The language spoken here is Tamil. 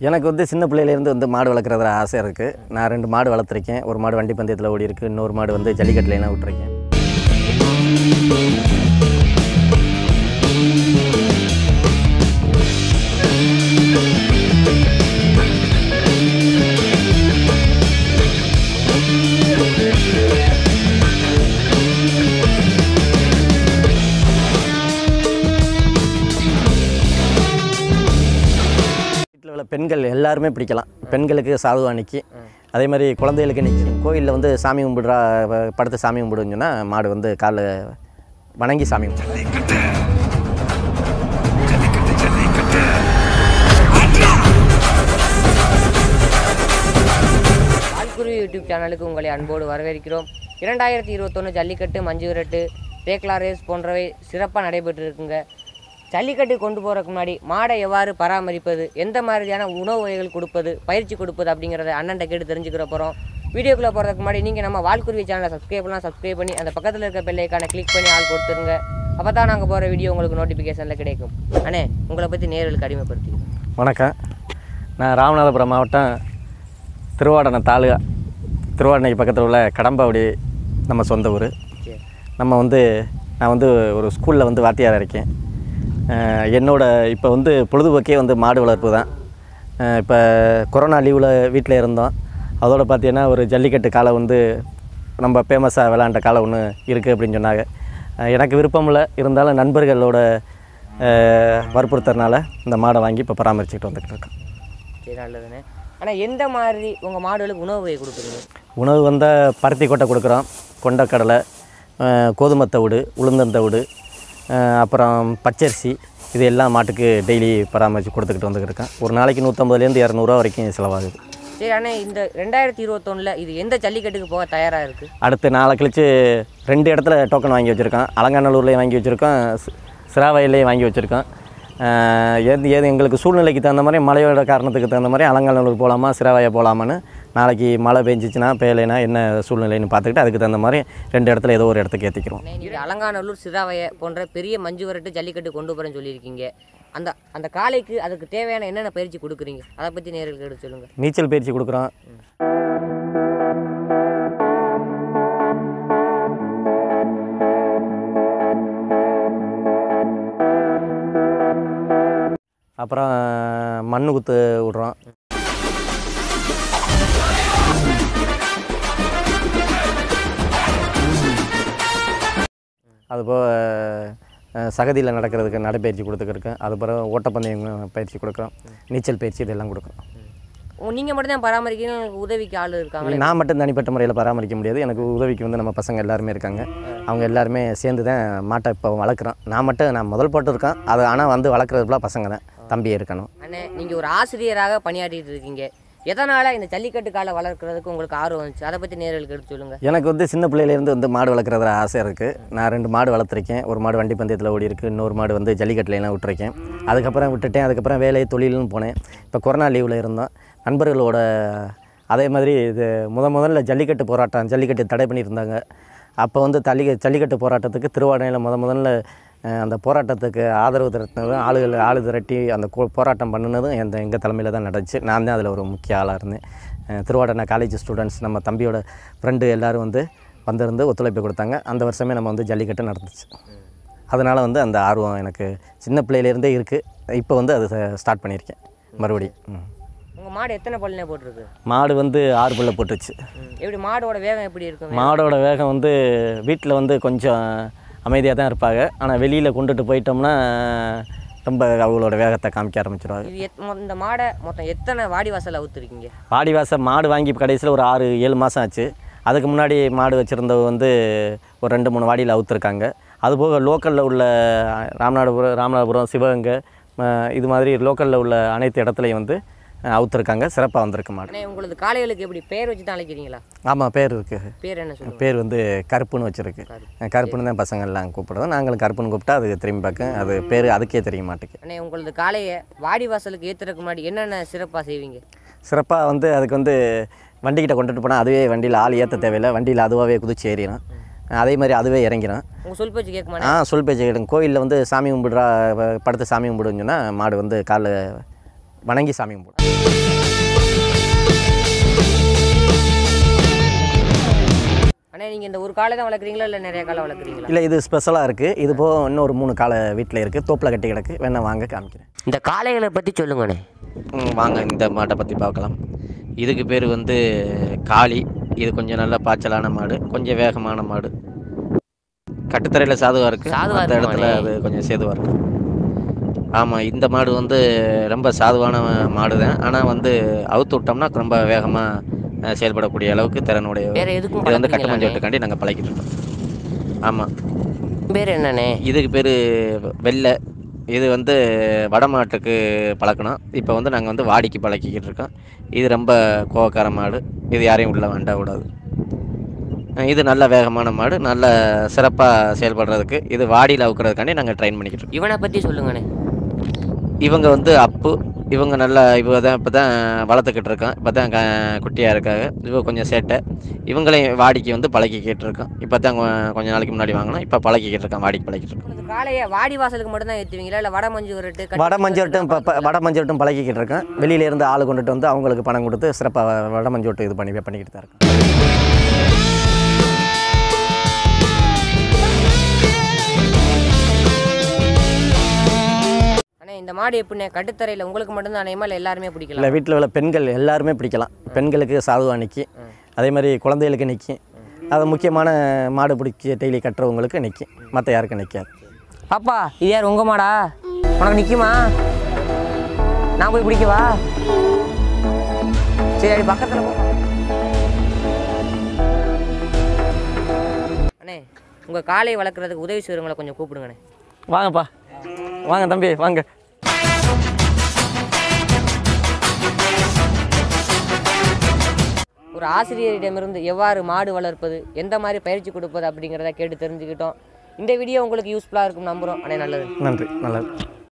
எனக்கு வந்து சின்ன பிள்ளையிலேருந்து வந்து மாடு வளர்க்குறதுல ஆசை இருக்குது நான் ரெண்டு மாடு வளர்த்துருக்கேன் ஒரு மாடு வண்டி பந்தயத்தில் ஓடி இருக்கு இன்னொரு மாடு வந்து ஜல்லிக்கட்டுலாம் விட்டுருக்கேன் வீட்டில் உள்ள பெண்கள் எல்லாருமே பிடிக்கலாம் பெண்களுக்கு சாதுவாக நிற்கி அதே மாதிரி குழந்தைகளுக்கு நிற்கும் கோயிலில் வந்து சாமி கும்பிடுறா படுத்து சாமி கும்பிடுன்னு சொன்னால் மாடு வந்து காலில் வணங்கி சாமி கும்பிடும் ஆல்குருவி யூடியூப் சேனலுக்கு உங்களை அன்போடு வரவேற்கிறோம் இரண்டாயிரத்தி இருபத்தொன்று ஜல்லிக்கட்டு மஞ்சு விரட்டு ரேக்லா ரேஸ் போன்றவை சிறப்பாக நடைபெற்று இருக்குங்க ஜல்லிக்கட்டு கொண்டு போகிறதுக்கு முன்னாடி மாடை எவ்வாறு பராமரிப்பது எந்த மாதிரியான உணவு வகைகள் கொடுப்பது பயிற்சி கொடுப்பது அப்படிங்கிறத அண்ணன்ட்ட கேட்டு தெரிஞ்சுக்கிற போகிறோம் வீடியோக்குள்ளே போகிறதுக்கு முன்னாடி நீங்கள் நம்ம வால்குருவி சேனலை சப்ஸ்கிரைப் பண்ணலாம் சப்ஸ்கிரைப் பண்ணி அந்த பக்கத்தில் இருக்க பெல்லைக்கான கிளிக் பண்ணி ஆள் கொடுத்துருங்க அப்போ தான் நாங்கள் போகிற வீடியோ உங்களுக்கு நோட்டிஃபிகேஷனில் கிடைக்கும் அண்ணே உங்களை பற்றி நேர்களுக்கு அடிமைப்படுத்தி வணக்கம் நான் ராமநாதபுரம் மாவட்டம் திருவாடனை தாலுகா திருவாடனைக்கு பக்கத்தில் உள்ள கடம்பாவடி நம்ம சொந்த ஊர் சரி நம்ம வந்து நான் வந்து ஒரு ஸ்கூலில் வந்து வாத்தியார் இருக்கேன் அஹ் என்னோட இப்போ வந்து பொழுதுபோக்கே வந்து மாடு வளர்ப்பு தான் இப்போ கொரோனா லீவில் வீட்டில் இருந்தோம் அதோட பார்த்தீங்கன்னா ஒரு ஜல்லிக்கட்டு காலை வந்து நம்ம ஃபேமஸாக விளாண்ட காலை ஒன்று இருக்குது அப்படின்னு சொன்னாங்க அஹ் எனக்கு விருப்பம் இல்லை இருந்தாலும் நண்பர்களோட அஹ் வற்புறுத்தறனால இந்த மாடை வாங்கி இப்போ பராமரிச்சுக்கிட்டு வந்துக்கிட்டு இருக்கேன் சரி நல்லதுண்ணே ஆனால் எந்த மாதிரி உங்கள் மாடுகளுக்கு உணவு வகை கொடுக்குறீங்க உணவு வந்து பருத்தி கொட்டை கொடுக்குறோம் கொண்டக்கடலை அஹ் கோதுமை தவிடு உளுந்தந்தவிடு அஹ் அப்புறம் பச்சரிசி இது எல்லாம் மாட்டுக்கு டெய்லி பராமரித்து கொடுத்துக்கிட்டு வந்துக்கிட்டு இருக்கேன் ஒரு நாளைக்கு நூற்றம்பதுலேருந்து இரநூறுவா வரைக்கும் செலவாகுது சரி அண்ணே இந்த ரெண்டாயிரத்தி இருபத்தொன்னில் இது எந்த ஜல்லிக்கட்டுக்கு போக தயாராக இருக்குது அடுத்து நாளை கழிச்சு ரெண்டு இடத்துல டோக்கன் வாங்கி வச்சுருக்கோம் அலங்காநல்லூர்லேயும் வாங்கி வச்சுருக்கோம் சி- சிராவயல்லையும் வாங்கி வச்சுருக்கோம் ஏது ஏது எங்களுக்கு சூழ்நிலைக்கு தகுந்த மாதிரி மழையோட காரணத்துக்கு தகுந்த மாதிரி அலங்காநல்லூர் போகலாமா சிராவாயை போகலாமான்னு நாளைக்கு மழை பெஞ்சிச்சுன்னா பெய்யலைன்னா என்ன சூழ்நிலைன்னு பார்த்துக்கிட்டு அதுக்கு தகுந்த மாதிரி ரெண்டு இடத்துல ஏதோ ஒரு இடத்துக்கு ஏற்றிக்கிறோம் நீங்கள் அலங்காநல்லூர் சிராவைய போன்ற பெரிய மஞ்சு வரட்டு ஜல்லிக்கட்டு கொண்டு போகிறேன்னு சொல்லியிருக்கீங்க அந்த அந்த காளைக்கு அதுக்கு தேவையான என்னென்ன பயிற்சி கொடுக்குறீங்க அதை பற்றி நேர்களுக்கு எடுத்து சொல்லுங்கள் நீச்சல் பயிற்சி கொடுக்குறோம் அப்புறம் மண்ணு குத்து விட்றோம் அதுபோக சகதியில் நடக்கிறதுக்கு நடைப்பயிற்சி கொடுத்துக்கிருக்கேன் அதுபோல் ஓட்டப்பந்தயம் பயிற்சி கொடுக்குறோம் நீச்சல் பயிற்சி இதெல்லாம் கொடுக்குறோம் நீங்கள் மட்டும் தான் பராமரிக்கணும் உங்களுக்கு உதவிக்கு ஆள் இருக்காங்க நான் மட்டும் தனிப்பட்ட முறையில் பராமரிக்க முடியாது எனக்கு உதவிக்கு வந்து நம்ம பசங்க எல்லாருமே இருக்காங்க அவங்க எல்லாருமே சேர்ந்து தான் மாட்டை இப்போ வளர்க்குறோம் நான் மட்டும் நான் முதல் போட்டு இருக்கேன் அது ஆனால் வந்து வளர்க்குறதுலாம் பசங்க தான் தம்பி இருக்கணும் அண்ணே நீங்கள் ஒரு ஆசிரியராக பணியாற்றிட்டு இருக்கீங்க எதனால் இந்த ஜல்லிக்கட்டு காலை வளர்க்குறதுக்கு உங்களுக்கு ஆர்வம் வந்துச்சு அதை பற்றி நேர்களுக்கு எடுத்து சொல்லுங்கள் எனக்கு வந்து சின்ன பிள்ளையிலேருந்து வந்து மாடு வளர்க்குறதுல ஆசை இருக்குது நான் ரெண்டு மாடு வளர்த்துருக்கேன் ஒரு மாடு வண்டி பந்தயத்தில் ஓடி இருக்கு இன்னொரு மாடு வந்து ஜல்லிக்கட்டுலாம் விட்டுருக்கேன் அதுக்கப்புறம் விட்டுட்டேன் அதுக்கப்புறம் வேலை தொழில்னு போனேன் இப்போ கொரோனா லீவில் இருந்தோம் நண்பர்களோட அதே மாதிரி இது முத முதல்ல ஜல்லிக்கட்டு போராட்டம் ஜல்லிக்கட்டு தடை பண்ணியிருந்தாங்க அப்போ வந்து தள்ளி ஜல்லிக்கட்டு போராட்டத்துக்கு திருவாடனையில் முத முதல்ல அஹ், அந்த போராட்டத்துக்கு ஆதரவு திரட்டினதும் ஆளுகள் ஆளு திரட்டி அந்த கோ- போராட்டம் பண்ணினதும் எந்த எங்கள் தலைமையில் தான் நடந்துச்சு நான் தான் அதில் ஒரு முக்கிய ஆளாக இருந்தேன் அஹ், திருவாடனை காலேஜ் ஸ்டூடெண்ட்ஸ் நம்ம தம்பியோட ஃப்ரெண்டு எல்லோரும் வந்து வந்திருந்து ஒத்துழைப்பு கொடுத்தாங்க அந்த வருஷமே நம்ம வந்து ஜல்லிக்கட்டு நடந்துச்சு அதனால் வந்து அந்த ஆர்வம் எனக்கு சின்ன பிள்ளையிலேருந்தே இருக்குது இப்போ வந்து அது ஸ்டார்ட் பண்ணியிருக்கேன் மறுபடியும் ம். உங்கள் மாடு எத்தனை பல்லுனே போட்டிருக்கு மாடு வந்து ஆறு புள்ள போட்டுச்சு ம். எப்படி மாடோட வேகம் எப்படி இருக்கும் மாடோட வேகம் வந்து வீட்டில் வந்து கொஞ்சம் அமைதியாக தான் இருப்பாங்க ஆனால் வெளியில் கொண்டுட்டு போயிட்டோம்னா ரொம்ப அவங்களோட வேகத்தை காமிக்க ஆரம்பிச்சிருவாங்க இது எத் மொ- இந்த மாடை மொத்தம் எத்தனை வாடி வாசல் அவுத்துருக்கீங்க வாடிவாசல் மாடு வாங்கி கடைசியில் ஒரு ஆறு ஏழு மாதம் ஆச்சு அதுக்கு முன்னாடி மாடு வச்சுருந்தவங்க வந்து ஒரு ரெண்டு மூணு வாடியில் அவுத்துருக்காங்க அதுபோக லோக்கலில் உள்ள ராமநாதபுரம் ராமநாதபுரம் சிவகங்கை ம- இது மாதிரி லோக்கலில் உள்ள அனைத்து இடத்துலையும் வந்து அஹ், அவுத்துருக்காங்க சிறப்பாக வந்திருக்கு மாடு அண்ணே உங்களது காளைகளுக்கு எப்படி பேர் வச்சு தான் அழைக்கிறீங்களா ஆமாம் பேர் இருக்குது பேர் என்ன சொல்லுங்க பேர் வந்து கருப்புன்னு வச்சுருக்கு கருப்புன்னு தான் பசங்க எல்லாம் கூப்பிடுவோம் நாங்களும் கருப்புன்னு கூப்பிட்டா அது திரும்பி பார்க்க அது பேர் அதுக்கே தெரிய மாட்டேங்குது அண்ணே உங்களது காளையை வாடி வாசலுக்கு ஏற்றுறதுக்கு முன்னாடி என்னென்ன சிறப்பாக செய்வீங்க சிறப்பாக வந்து அதுக்கு வந்து வண்டிக்கிட்ட கொண்டுட்டு போனால் அதுவே வண்டியில் ஆள் ஏற்ற தேவையில்லை வண்டியில் அதுவாகவே குதிச்சு ஏறிடும் அதே மாதிரி அதுவே இறங்கிடும் உங்கள் சொல் பேச்சு கேட்க ஆ சொல் பேச்சு கேளுங்க கோயிலில் வந்து சாமி கும்பிடுறா ப- படுத்து சாமி கும்பிடுன்னு சொன்னால் மாடு வந்து காலில் வணங்கி சாமி கும்பிடுவோம் அண்ணே நீங்கள் இந்த ஒரு காலை தான் வளர்க்குறீங்களா இல்லை நிறைய காலை வளர்க்குறீங்களா இல்லை இது ஸ்பெஷலாக இருக்குது இது போக இன்னொரு மூணு காலை வீட்டில் இருக்குது தோப்பில் கட்டி கிடக்கு வேணா வாங்க காமிக்கிறேன் இந்த காளைகளை பற்றி சொல்லுங்கண்ணே ம், வாங்க இந்த மாட்டை பற்றி பார்க்கலாம் இதுக்கு பேர் வந்து காளி இது கொஞ்சம் நல்ல பாய்ச்சலான மாடு கொஞ்சம் வேகமான மாடு கட்டுத்தரையில் சாதுவாக இருக்குது சாதுவா மற்ற இடத்துல இருக்குமாண்ணே? அது கொஞ்சம் சேதுவாக இருக்கும் ஆமாம் இந்த மாடு வந்து ரொம்ப சாதுவான மாடு தான் ஆனால் வந்து அவுத்து விட்டோம்னா ரொம்ப வேகமாக செயல்படக்கூடிய அளவுக்கு திறனுடைய வேற எதுக்கும் இது வந்து கட்டு பழக்கீங்களாண்ணே? மஞ்சட்டுக்காண்டி நாங்கள் பழக்கிட்டு இருக்கோம் ஆமாம் பேர் என்னண்ணே இதுக்கு பேர் வெள்ளை இது வந்து வடமாட்டுக்கு பழக்கணும் இப்போ வந்து நாங்கள் வந்து வாடிக்கு பழக்கிக்கிட்டு இருக்கோம் இது ரொம்ப கோவக்கார மாடு இது யாரையும் உள்ள வேண்டாம் விடாது அஹ் இது நல்ல வேகமான மாடு நல்ல சிறப்பாக செயல்படுறதுக்கு இது வாடியில் அவுக்கிறதுக்காண்டி நாங்கள் ட்ரெயின் பண்ணிக்கிட்டு இருக்கோம் இவனை பற்றி சொல்லுங்கண்ணே இவங்க வந்து அப்பு இவங்க நல்லா இப்போ தான் இப்போ தான் வளர்த்துக்கிட்டு இருக்கோம் இப்போ தான் க குட்டியாக இருக்காங்க இவங்க கொஞ்சம் சேட்டை இவங்களையும் வாடிக்கு வந்து பழக்கிக்கிட்டு இருக்கோம் இப்போ தான் கொஞ்ச நாளைக்கு முன்னாடி வாங்கினோம் இப்போ பழக்கிக்கிட்டு இருக்கோம் வாடிக்கு பழக்கிட்டு இருக்கோம் இந்த காளையை வாடி வாசலுக்கு மட்டும் தான் ஏற்றுவீங்களா இல்லை வட மஞ்சு விரட்டு வட மஞ்சட்டும் இப்போ இப்போ வட மஞ்சட்டும் பழகிக்கிட்டு இருக்கேன் வெளியில இருந்து ஆள் கொண்டுட்டு வந்து அவங்களுக்கு பணம் கொடுத்து சிறப்பாக வட மஞ்சோட்டு இது பண்ணி பண்ணிக்கிட்டு தான் இருக்கேன் அண்ணே இந்த மாடு எப்படிண்ணே கட்டுத்தரையில் உங்களுக்கு மட்டும்தான் அணையமா இல்லை எல்லாருமே பிடிக்கலாம் இல்லை வீட்டில் உள்ள பெண்கள் எல்லாருமே பிடிக்கலாம் பெண்களுக்கு சாதுவாக நிற்கி அதே மாதிரி குழந்தைகளுக்கு நிற்கி அது முக்கியமான மாடு பிடிச்சி டெய்லி கட்டுறவங்களுக்கு நிற்கி மற்ற யாருக்கும் நிற்காது பாப்பா இது யார் உங்க மாடா உனக்கு நிற்குமா நான் போய் பிடிக்கவா சரி அப்படி பக்கத்தில் போ அண்ணே உங்கள் காளை வளர்க்குறதுக்கு உதவி செய்கிறவங்களை கொஞ்சம் கூப்பிடுங்கண்ணே வாங்கப்பா வாங்க தம்பி வாங்க ஒரு ஆசிரியரிடமிருந்து எவ்வாறு மாடு வளர்ப்பது எந்த மாதிரி பயிற்சி கொடுப்பது அப்படிங்கிறத கேட்டு தெரிஞ்சுக்கிட்டோம் இந்த வீடியோ உங்களுக்கு யூஸ்ஃபுல்லாக இருக்கும் நம்புகிறோம் அண்ணே நல்லது நன்றி நல்லது